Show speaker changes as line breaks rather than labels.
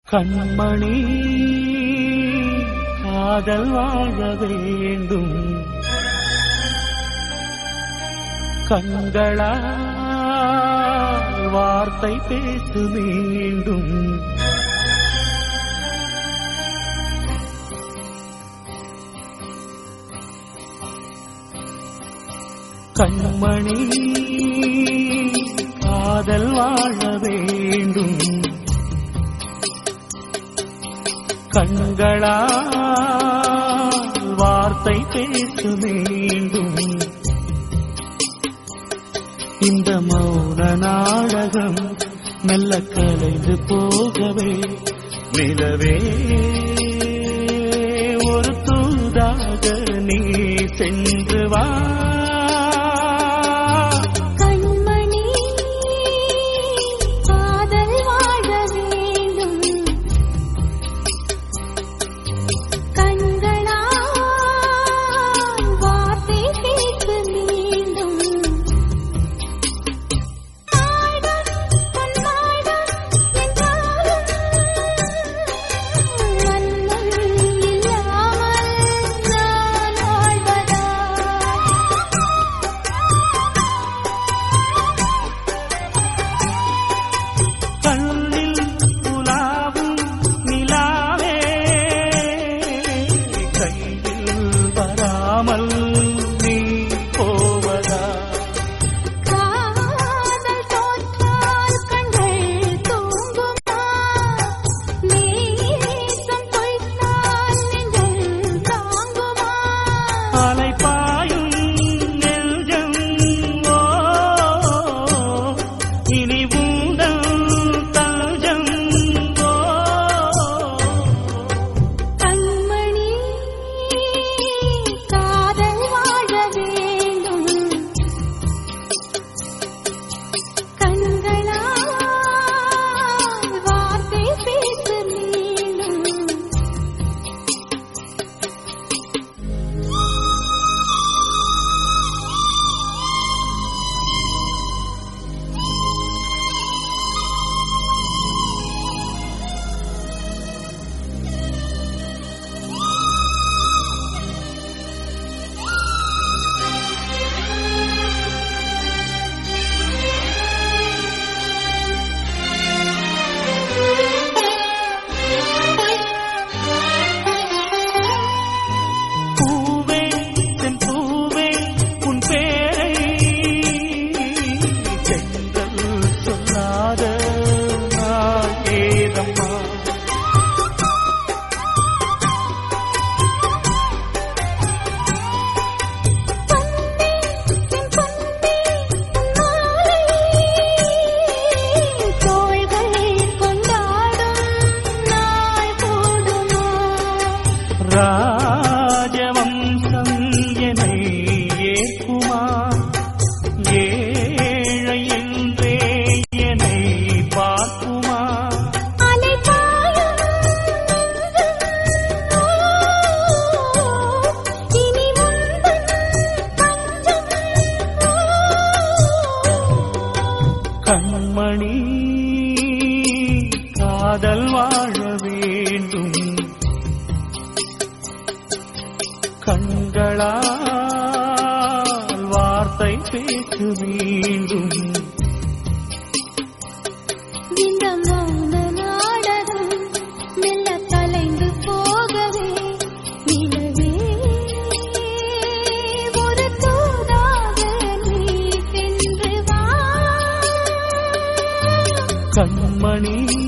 கண்மணி காதல் வாழ வேண்டும் கண்களா வார்த்தை பேசு மீண்டும் கண்மணி காதல் வாழ வேண்டும் கண்களா வார்த்தை பேசு மீண்டும் இந்த மௌன நாடகம் மெல்ல கலைந்து போகவே நிலவே ஒரு தூதாக நீ சென்று வா
கண்மணி காதல் வாழ வேண்டும் கண்களா வார்த்தை பேச மீண்டும் நாடம் பொன்னாடம் என்றாலும் மன்னன் இல்லாமல் நான் வாழ்வதா
கண்ணில் உலாவும் நிலாவே கையில் வராமல் நீ போவதா
காதல் தோற்றால் கண்கள் தூங்குமா நேசம் பொய்த்தால் நெஞ்சம் தாங்குமா
அலைப்பாயும் நெஞ்சம் ஓ இனி உந்தன் தஞ்சம் ஓ
கண்மணி காதல் வாழ வேண்டும் கண்களா வார்த்தை பேச மீண்டும்
பூவே தென் பூவே உன் பேரை சென்றல் சொல்லாத நாள் ஏதம்மா
பொன்னே என் பொன்னே உன்னாலே தோள்கள் கொண்டாடும் நாள் கூடுமா
ராஜவம்சம் என்னை ஏற்குமா ஏழை என்றே என்னை பார்க்குமா
அலைபாயும் இனி உந்தன் பஞ்சம்
கண்மணி காதல் வாழ வேண்டும் கண்களால் வார்த்தை பேசு மீண்டும்
இந்த மௌன நாடகம் மெல்ல கலைந்து போகவே நிலவே ஒரு தூதாக நீ சென்று வா
கண்மணி